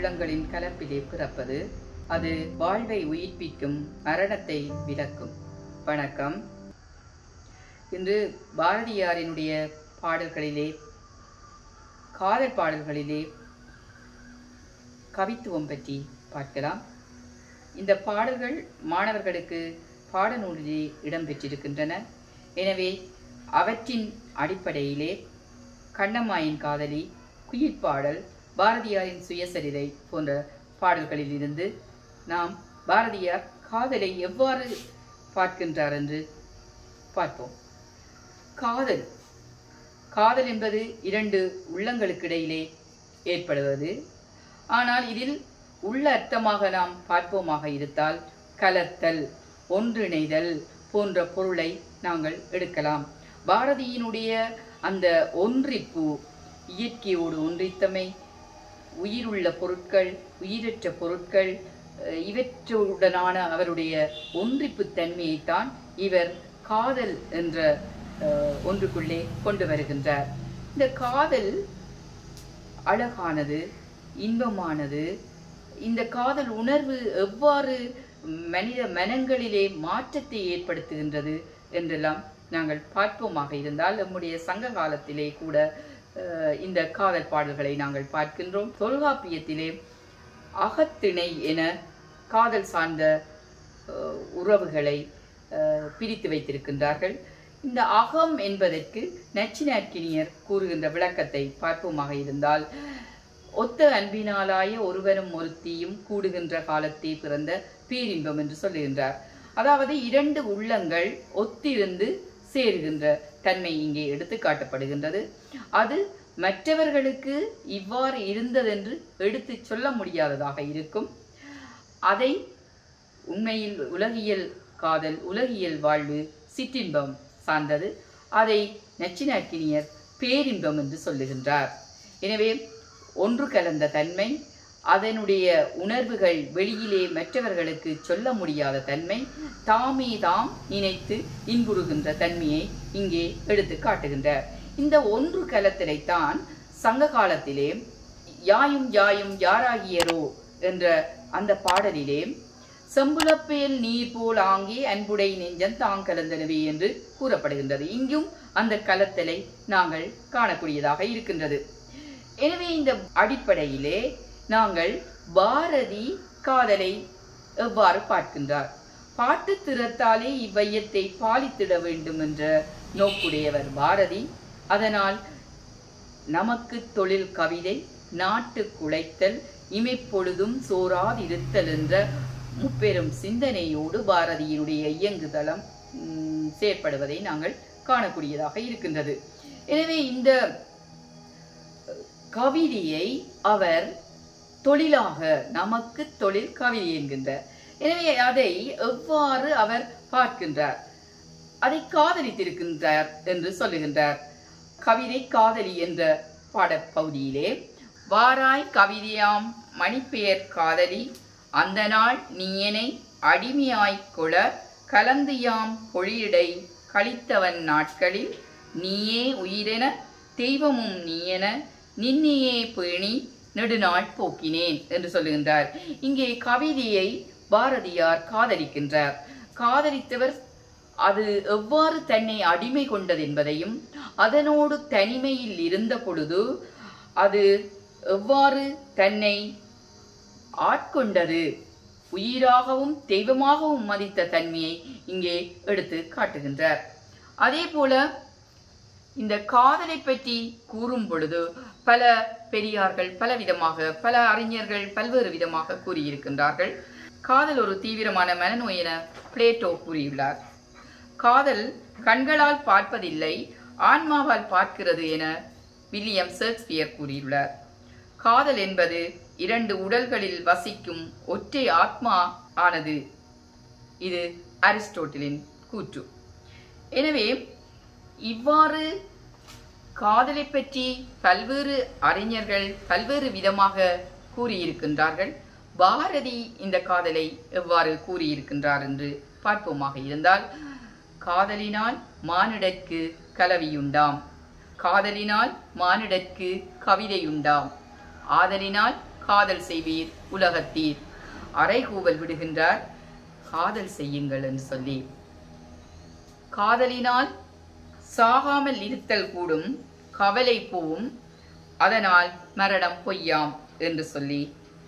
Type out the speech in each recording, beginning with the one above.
உள்ளங்களின் கலப்பிலே பிறப்பது அது வாழ்வை உயிர்ப்பிக்கும் மரணத்தை விலக்கும் வணக்கம் இன்று பாரதியாரினுடைய பாடல்களிலே காதல் பாடல்களிலே கவித்துவம் பற்றி பார்க்கலாம் இந்த பாடல்கள் மாணவர்களுக்கு பாடநூலிலே இடம்பெற்றிருக்கின்றன எனவே அவற்றின் அடிப்படையிலே கண்ணம்மாயின் காதலி குயில் பாடல் பாரதியாரின் சுயசரிதை போன்ற பாடல்களில் இருந்து நாம் பாரதியார் காதலை எவ்வாறு பார்க்கின்றார் என்று பார்ப்போம் காதல் காதல் என்பது இரண்டு உள்ளங்களுக்கிடையிலே ஏற்படுவது ஆனால் இதில் உள்ள அர்த்தமாக நாம் பார்ப்போமாக இருந்தால் கலத்தல் ஒன்றிணைதல் போன்ற பொருளை நாங்கள் எடுக்கலாம் பாரதியினுடைய அந்த ஒன்றிப்பு இயற்கையோடு ஒன்றித்தமை உயிருள்ள பொருட்கள் உயிரற்ற பொருட்கள் அஹ், இவற்றுடனான அவருடைய ஒன்றிப்பு தன்மையைத்தான் இவர் காதல் என்ற அஹ், ஒன்றுக்குள்ளே கொண்டு வருகின்றார் இந்த காதல் அழகானது இன்பமானது இந்த காதல் உணர்வு எவ்வாறு மனித மனங்களிலே மாற்றத்தை ஏற்படுத்துகின்றது என்றெல்லாம் நாங்கள் பார்ப்போமாக இருந்தால் நம்முடைய சங்க காலத்திலே கூட அஹ், இந்த காதல் பாடல்களை நாங்கள் பார்க்கின்றோம் தொல்காப்பியத்திலே அகத்திணை என காதல் சார்ந்த அஹ், உறவுகளை அஹ், பிரித்து வைத்திருக்கின்றார்கள் இந்த அகம் என்பதற்கு நச்சினார்க்கினியர் கூறுகின்ற விளக்கத்தை பார்ப்போமாக இருந்தால் ஒத்த அன்பினாலாய ஒருவரும் ஒருத்தியும் கூடுகின்ற காலத்தே பிறந்த பேரின்பம் என்று சொல்லுகின்றார் அதாவது இரண்டு உள்ளங்கள் ஒத்திருந்து சேருகின்ற தன்மை இங்கே எடுத்து காட்டப்படுகின்றது அது மற்றவர்களுக்கு இவ்வாறு இருந்ததென்று எடுத்து சொல்ல முடியாததாக இருக்கும் அதை உண்மையில் உலகியல் காதல் உலகியல் வாழ்வு சிற்றின்பம் சார்ந்தது அதை நச்சினார்க்கினியர் பேரின்பம் என்று சொல்லுகின்றார் எனவே ஒன்று கலந்த தன்மை அதனுடைய உணர்வுகள் வெளியிலே மற்றவர்களுக்கு சொல்ல முடியாத தன்மை தாமே தாம் நினைத்து இன்புறுகின்ற தன்மையை இங்கே எடுத்து காட்டுகின்றார் இந்த ஒன்று கலத்திலைத்தான் சங்க காலத்திலே யாயும் யாயும் யாராகியரோ என்ற அந்த பாடலிலே செம்புலப்பேல் நீர் போல் ஆங்கே அன்புடை நெஞ்சம் தாங் கலந்தனவே என்று கூறப்படுகின்றது இங்கும் அந்த கலத்தலை நாங்கள் காணக்கூடியதாக இருக்கின்றது எனவே இந்த அடிப்படையிலே நாங்கள் பாரதி காதலை எவ்வாறு பார்க்கின்றார் பாட்டு திறத்தாலே இவ்வையத்தை பாலித்திட வேண்டும் என்ற நோக்குடையவர் பாரதி அதனால் நமக்கு தொழில் கவிதை நாட்டு குலைத்தல் இமைப்பொழுதும் சோராதிருத்தல் என்ற முப்பெரும் சிந்தனையோடு பாரதியினுடைய இயங்குதளம் ம், செயற்படுவதை நாங்கள் காணக்கூடியதாக இருக்கின்றது எனவே இந்த கவிதையை அவர் தொழிலாக நமக்கு தொழில் கவிதை என்கின்றார் எனவே அதை எவ்வாறு அவர் பார்க்கின்றார் அதை காதலித்திருக்கின்றார் என்று சொல்லுகின்றார் கவிதை காதலி என்ற பாடப்பகுதியிலே வாராய் கவிதையாம் மணிப்பெயர் காதலி அந்த நாள் நீயனை அடிமையாய்க் கொள கலந்தியாம் பொழியடை கழித்தவன் நாட்களில் நீயே உயிரென தெய்வமும் நீயென நின்னையே பேணி நெடுநாள் போக்கினேன் என்று சொல்லுகின்றார் இங்கே கவிதையை பாரதியார் காதலிக்கின்றார் காதலித்தவர் அது எவ்வாறு தன்னை அடிமை கொண்டது என்பதையும் அதனோடு தனிமையில் இருந்த பொழுது அது எவ்வாறு தன்னை ஆட்கொண்டது உயிராகவும் தெய்வமாகவும் மதித்த தன்மையை இங்கே எடுத்து காட்டுகின்றார் அதே போல இந்த காதலை பற்றி கூறும் பொழுது பல பெரியார்கள் பல விதமாக பல அறிஞர்கள் பல்வேறு விதமாக கூறியிருக்கின்றார்கள் காதல் ஒரு தீவிரமான மனநோய் என பிளேட்டோ கூறியுள்ளார் காதல் கண்களால் பார்ப்பதில்லை ஆன்மாவால் பார்க்கிறது என வில்லியம் ஷேக்ஸ்பியர் கூறியுள்ளார் காதல் என்பது இரண்டு உடல்களில் வசிக்கும் ஒற்றை ஆத்மா ஆனது இது அரிஸ்டோட்டிலின் கூற்று எனவே இவ்வாறு காதலை பற்றி பல்வேறு அறிஞர்கள் பல்வேறு விதமாக கூறியிருக்கின்றார்கள் பாரதி இந்த காதலை எவ்வாறு கூறியிருக்கின்றார் என்று பார்ப்போமாக இருந்தால் காதலினால் மானிடற்கு கலவியுண்டாம் காதலினால் மானிடற்கு கவிதையுண்டாம் ஆதலினால் காதல் செய்வீர் உலகத்தீர் அறைகூவல் விடுகின்றார் காதல் செய்யுங்கள் என்று சொல்லி காதலினால் சாகாமல் இருத்தல் கூடும் கவலை போவும் அதனால் மரணம் பொய்யாம் என்று சொல்லி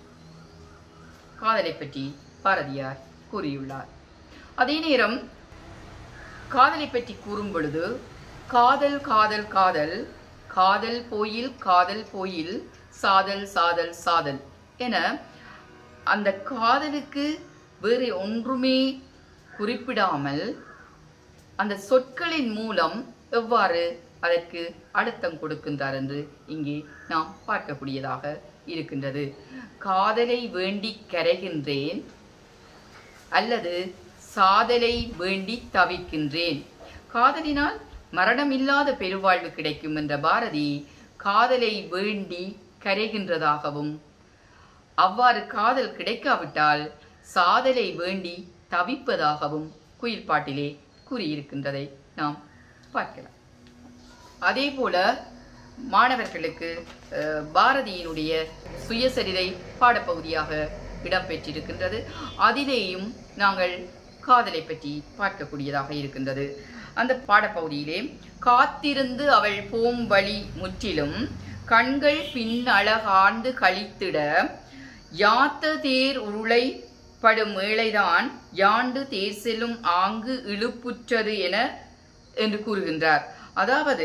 காதலை பற்றி பாரதியார் கூறியுள்ளார் அதே நேரம் காதலை பற்றி கூறும் பொழுது காதல் காதல் காதல் காதல் போயில் காதல் போயில் சாதல் சாதல் சாதல் என அந்த காதலுக்கு வேறு ஒன்றுமே குறிப்பிடாமல் அந்த சொற்களின் மூலம் எவ்வாறு அதற்கு அழுத்தம் கொடுக்கின்றார் என்று இங்கே நாம் பார்க்கக்கூடியதாக இருக்கின்றது காதலை வேண்டி கரைகின்றேன் அல்லது சாதலை வேண்டி தவிக்கின்றேன் காதலினால் மரணமில்லாத பெருவாழ்வு கிடைக்கும் என்ற பாரதி காதலை வேண்டி கரைகின்றதாகவும் அவ்வாறு காதல் கிடைக்காவிட்டால் சாதலை வேண்டி தவிப்பதாகவும் குயில் பாட்டிலே கூறியிருக்கின்றதை நாம் பார்க்கலாம் அதே போல மாணவர்களுக்கு அஹ், பாரதியினுடைய சுயசரிதை பாடப்பகுதியாக இடம்பெற்றிருக்கின்றது அதிலேயும் நாங்கள் காதலை பற்றி பார்க்கக்கூடியதாக இருக்கின்றது அந்த பாடப்பகுதியிலே காத்திருந்து அவள் போம் வழி முற்றிலும் கண்கள் பின் அழகார்ந்து கழித்திட யாத்த தேர் உருளை படும் ஏழைதான் யாண்டு தேர் செல்லும் ஆங்கு இழுப்புற்றது என என்று கூறுகின்றார் அதாவது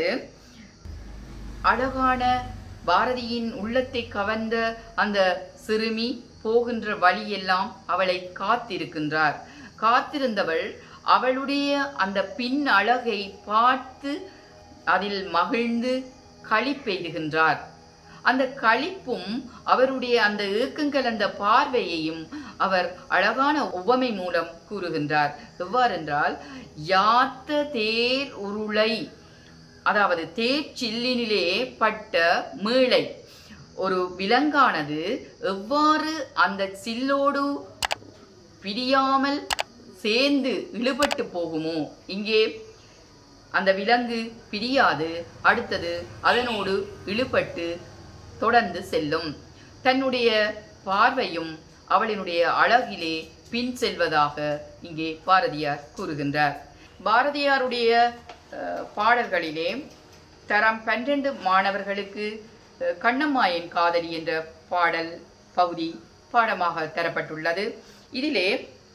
அழகான பாரதியின் உள்ளத்தை கவர்ந்த அந்த சிறுமி போகின்ற வழியெல்லாம் அவளை காத்திருக்கின்றார் காத்திருந்தவள் அவளுடைய அந்த பின் அழகை பார்த்து அதில் மகிழ்ந்து களிப்பெய்துகின்றார் அந்த களிப்பும் அவருடைய அந்த ஏக்கங்கள் அந்த பார்வையையும் அவர் அழகான உவமை மூலம் கூறுகின்றார் எவ்வாறென்றால் யாத்த தேர் உருளை அதாவது தேர் சில்லினிலே பட்ட மீளை ஒரு விலங்கானது எவ்வாறு அந்த சில்லோடு பிரியாமல் சேர்ந்து இழுபட்டு போகுமோ இங்கே அந்த விலங்கு பிரியாது அடுத்தது அதனோடு இழுபட்டு தொடர்ந்து செல்லும் தன்னுடைய பார்வையும் அவளினுடைய அழகிலே பின் செல்வதாக இங்கே பாரதியார் கூறுகின்றார் பாரதியாருடைய அஹ், பாடல்களிலே தரம் பன்னிரண்டு மாணவர்களுக்கு அஹ், கண்ணம்மாயின் காதலி என்ற பாடல் பகுதி பாடமாக தரப்பட்டுள்ளது இதிலே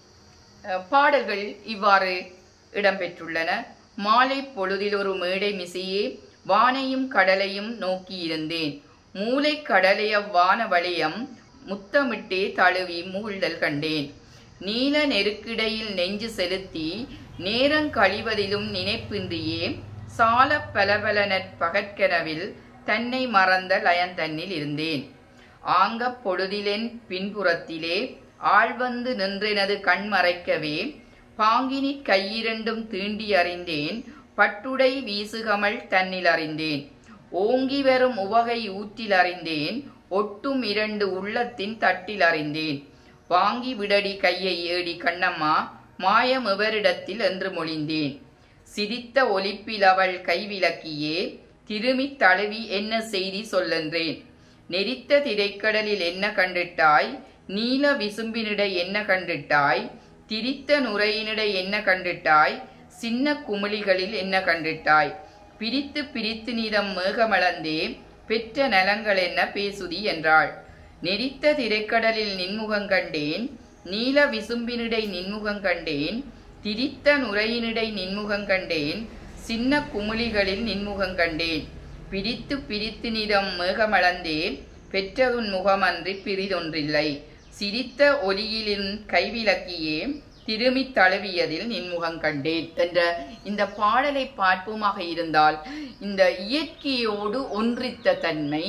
அஹ், பாடல்கள் இவ்வாறு இடம்பெற்றுள்ளன மாலை பொழுதில் ஒரு மேடை மிசையே வானையும் கடலையும் நோக்கியிருந்தேன் மூளை கடலைய வான வளையம் முத்தமிட்டே தழுவி மூழ்தல் கண்டேன் நீல நெருக்கிடையில் நெஞ்சு செலுத்தி நேரங் கழிவதிலும் நினைப்பின்றியே சால பலபலனற் பகற்கனவில் தன்னை மறந்த லயந்தன்னில் இருந்தேன் ஆங்கப் பொழுதிலென் பின்புறத்திலே ஆழ்வந்து நின்றெனது கண் மறைக்கவே பாங்கினிற் கையிரண்டும் தீண்டி அறிந்தேன் பட்டுடை வீசுகமல் தன்னில் அறிந்தேன் ஓங்கி வரும் உவகை ஊற்றில் அறிந்தேன் ஒட்டும் இரண்டு உள்ளத்தின் தட்டில் அறிந்தேன் வாங்கி விடடி கையை ஏடி கண்ணம்மா மாயம் எவரிடத்தில் என்று மொழிந்தேன் சிரித்த ஒலிப்பில் அவள் கைவிலக்கியே திருமித் தழுவி என்ன செய்தி சொல்லென்றேன் நெரித்த திரைக்கடலில் என்ன கண்டிட்டாய் நீல விசும்பினிடை என்ன கண்டிட்டாய் திரித்த நுரையினிடை என்ன கண்டிட்டாய் சின்ன குமிழிகளில் என்ன கண்டிட்டாய் பிரித்து பிரித்து நீதம் மேகமளந்தே பெற்ற நலங்கள் என்ன பேசுதி என்றாள் நெரித்த திரைக்கடலில் நின்முகங் கண்டேன் நீல விசும்பினிடை நின்முகங் கண்டேன் திரித்த நுரையினிடை நின்முகங் கண்டேன் சின்ன குமிழிகளில் நின்முகங் கண்டேன் பிரித்து பிரித்து நிதம் மேகமளந்தே பெற்றதுன் முகமன்றி பிரிதொன்றில்லை சிரித்த ஒலியிலின் கைவிலக்கியே திருமித் தழுவியதில் நின்முகம் கண்டேன் என்ற இந்த பாடலை பார்ப்போமாக இருந்தால் இந்த இயற்கையோடு ஒன்றித்த தன்மை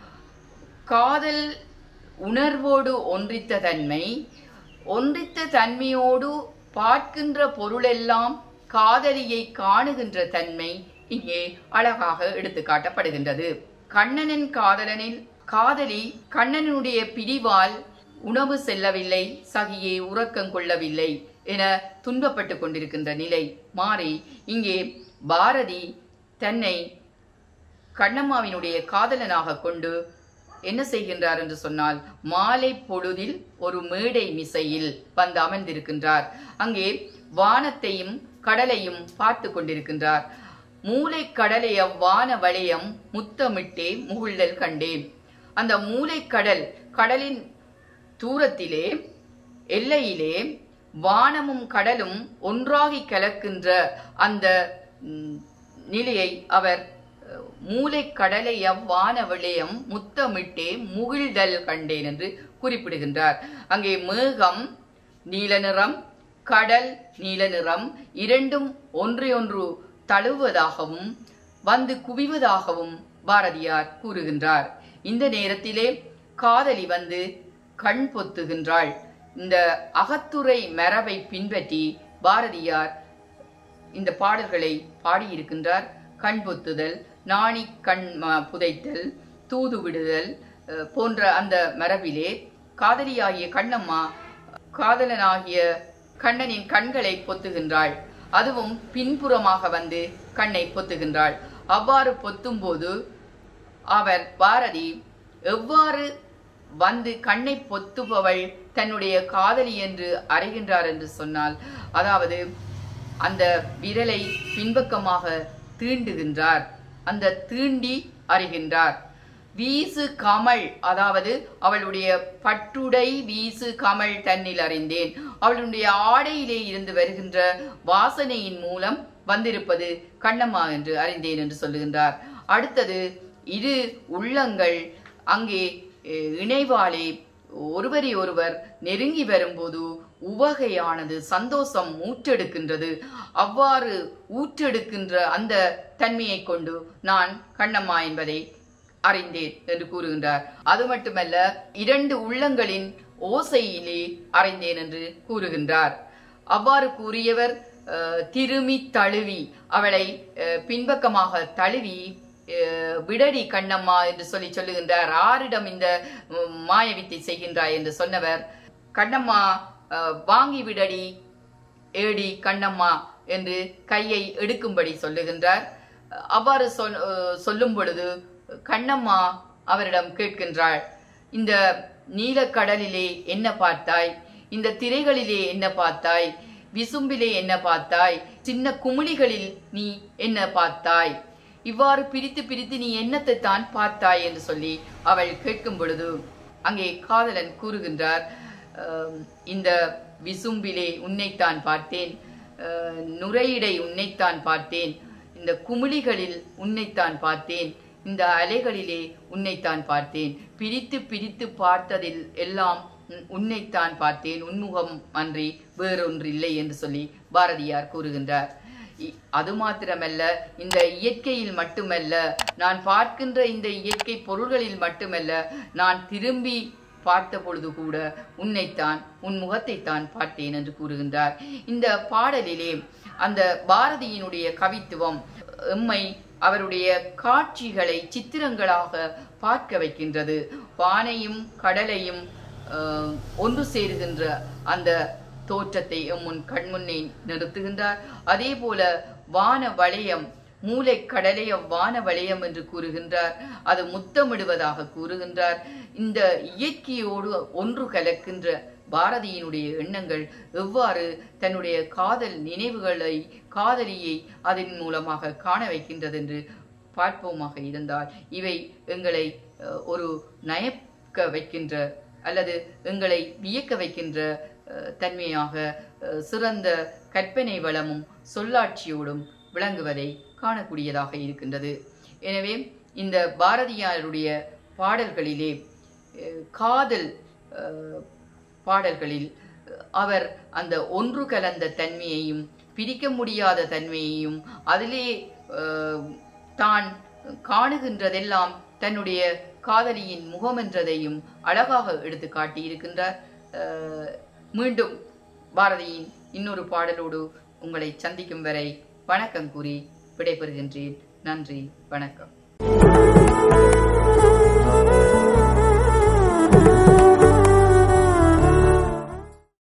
காதல் உணர்வோடு ஒன்றித்த தன்மை ஒன்றித்த தன்மையோடு பார்க்கின்ற பொருளெல்லாம் காதலியை காணுகின்ற தன்மை இங்கே அழகாக எடுத்து காட்டப்படுகின்றது கண்ணனின் காதலனில் காதலி கண்ணனுடைய பிரிவால் உணவு செல்லவில்லை சகியே உறக்கம் கொள்ளவில்லை என துன்பப்பட்டு கொண்டிருக்கின்ற நிலை மாறி இங்கே பாரதி தன்னை கண்ணம்மாவினுடைய காதலனாக கொண்டு என்ன செய்கின்றார் என்று சொன்னால் மாலை பொழுதில் ஒரு மேடை மிசையில் வந்து அமர்ந்திருக்கின்றார் அங்கே வானத்தையும் கடலையும் பார்த்து கொண்டிருக்கின்றார் மூளை கடலைய வான வளையம் முத்தமிட்டே முகிழ்தல் கண்டேன் அந்த மூளைக்கடல் கடலின் தூரத்திலே எல்லையிலே வானமும் கடலும் ஒன்றாகி கலக்கின்ற அந்த ம், நிலையை அவர் அஹ், மூளைக்கடலை அவ்வான விளையம் முத்தமிட்டே முகிழ்தல் கண்டேன் என்று குறிப்பிடுகின்றார் அங்கே மேகம் நீல நிறம் கடல் நீல நிறம் இரண்டும் ஒன்றையொன்று தழுவுவதாகவும் வந்து குவிவதாகவும் பாரதியார் கூறுகின்றார் இந்த நேரத்திலே காதலி வந்து கண் பொத்துகின்றாள் இந்த அகத்துறை மரபை பின்பற்றி பாரதியார் இந்த பாடல்களை பாடியிருக்கின்றார் கண் பொத்துதல் நாணி கண் ம- புதைத்தல் தூது விடுதல் அஹ், போன்ற அந்த மரபிலே காதலியாகிய கண்ணம்மா காதலனாகிய கண்ணனின் கண்களை பொத்துகின்றாள் அதுவும் பின்புறமாக வந்து கண்ணை பொத்துகின்றாள் அவ்வாறு பொத்தும்போது அவர் பாரதி எவ்வாறு வந்து கண்ணை பொத்துபவள் தன்னுடைய காதலி என்று அறிகின்றார் என்று சொன்னால் அதாவது அந்த விரலை பின்பக்கமாக தீண்டுகின்றார் அந்த தீண்டி அறிகின்றார் வீசு கமல் அதாவது அவளுடைய பட்டுடை வீசு கமல் தன்னில் அறிந்தேன் அவளுடைய ஆடையிலே இருந்து வருகின்ற வாசனையின் மூலம் வந்திருப்பது கண்ணம்மா என்று அறிந்தேன் என்று சொல்லுகின்றார் அடுத்தது இரு உள்ளங்கள் அங்கே அஹ், இணைவாலே ஒருவரை ஒருவர் நெருங்கி வரும்போது உவகையானது சந்தோஷம் ஊற்றெடுக்கின்றது அவ்வாறு ஊற்றெடுக்கின்ற அந்த தன்மையை கொண்டு நான் கண்ணம்மா என்பதை அறிந்தேன் என்று கூறுகின்றார் அது மட்டுமல்ல இரண்டு உள்ளங்களின் ஓசையிலே அறிந்தேன் என்று கூறுகின்றார் அவ்வாறு கூறியவர் அஹ், திருமி தழுவி அவளை அஹ், பின்பக்கமாக தழுவி அஹ், விடடி கண்ணம்மா என்று சொல்லி சொல்லுகின்றார் ஆரிடம் இந்த உம், மாயவித்தை செய்கின்றாய் என்று சொன்னவர் கண்ணம்மா அஹ், வாங்கி விடடி ஏடி கண்ணம்மா என்று கையை எடுக்கும்படி சொல்லுகின்றார் அவ்வாறு சொல் அஹ் சொல்லும் பொழுது கண்ணம்மா அவரிடம் கேட்கின்றாள் இந்த நீலக்கடலிலே என்ன பார்த்தாய் இந்த திரைகளிலே என்ன பார்த்தாய் விசும்பிலே என்ன பார்த்தாய் சின்ன குமிழிகளில் நீ என்ன பார்த்தாய் இவ்வாறு பிரித்து பிரித்து நீ என்னத்தை தான் பார்த்தாய் என்று சொல்லி அவள் கேட்கும் பொழுது அங்கே காதலன் கூறுகின்றார் "ஆம், இந்த விசும்பிலே உன்னைத்தான் பார்த்தேன் அஹ், நுரையீடை உன்னைத்தான் பார்த்தேன் இந்த குமிழிகளில் உன்னைத்தான் பார்த்தேன் இந்த அலைகளிலே உன்னைத்தான் பார்த்தேன் பிரித்து பிரித்து பார்த்ததில் எல்லாம் உன்- உன்னைத்தான் பார்த்தேன் உன்முகம் அன்றி வேறொன்றில்லை என்று சொல்லி பாரதியார் கூறுகின்றார் இ- அது மாத்திரமல்ல இந்த இயற்கையில் மட்டுமல்ல நான் பார்க்கின்ற இந்த இயற்கை பொருள்களில் மட்டுமல்ல நான் திரும்பி பார்த்த பொழுது கூட உன்னைத்தான் உன் முகத்தைத்தான் பார்த்தேன் என்று கூறுகின்றார் இந்த பாடலிலே அந்த பாரதியினுடைய கவித்துவம் எம்மை அவருடைய காட்சிகளை சித்திரங்களாக பார்க்க வைக்கின்றது வானையும் கடலையும் அஹ், ஒன்று சேருகின்ற அந்த தோற்றத்தை எம் முன் கண்முன்னே நிறுத்துகின்றார் அதே போல வான வளையம் மூளை கடலைய வான வளையம் என்று கூறுகின்றார் அது முத்தமிடுவதாக கூறுகின்றார் இந்த இயற்கையோடு ஒன்று கலக்கின்ற பாரதியினுடைய எண்ணங்கள் எவ்வாறு தன்னுடைய காதல் நினைவுகளை காதலியை அதன் மூலமாக காண வைக்கின்றது என்று பார்ப்போமாக இருந்தால் இவை எங்களை அஹ், ஒரு நயக்க வைக்கின்ற அல்லது எங்களை வியக்க வைக்கின்ற அஹ், தன்மையாக அஹ், சிறந்த கற்பனை வளமும் சொல்லாட்சியோடும் விளங்குவதை காணக்கூடியதாக இருக்கின்றது எனவே இந்த பாரதியாருடைய பாடல்களிலே அஹ், காதல் அஹ், பாடல்களில் அஹ், அவர் அந்த ஒன்று கலந்த தன்மையையும் பிரிக்க முடியாத தன்மையையும் அதிலே அஹ், தான் காணுகின்றதெல்லாம் தன்னுடைய காதலியின் முகம் என்றதையும் அழகாக எடுத்து காட்டியிருக்கின்றார் அஹ், மீண்டும் பாரதியின் இன்னொரு பாடலோடு உங்களை சந்திக்கும் வரை வணக்கம் கூறி விடைபெறுகின்றேன் நன்றி வணக்கம்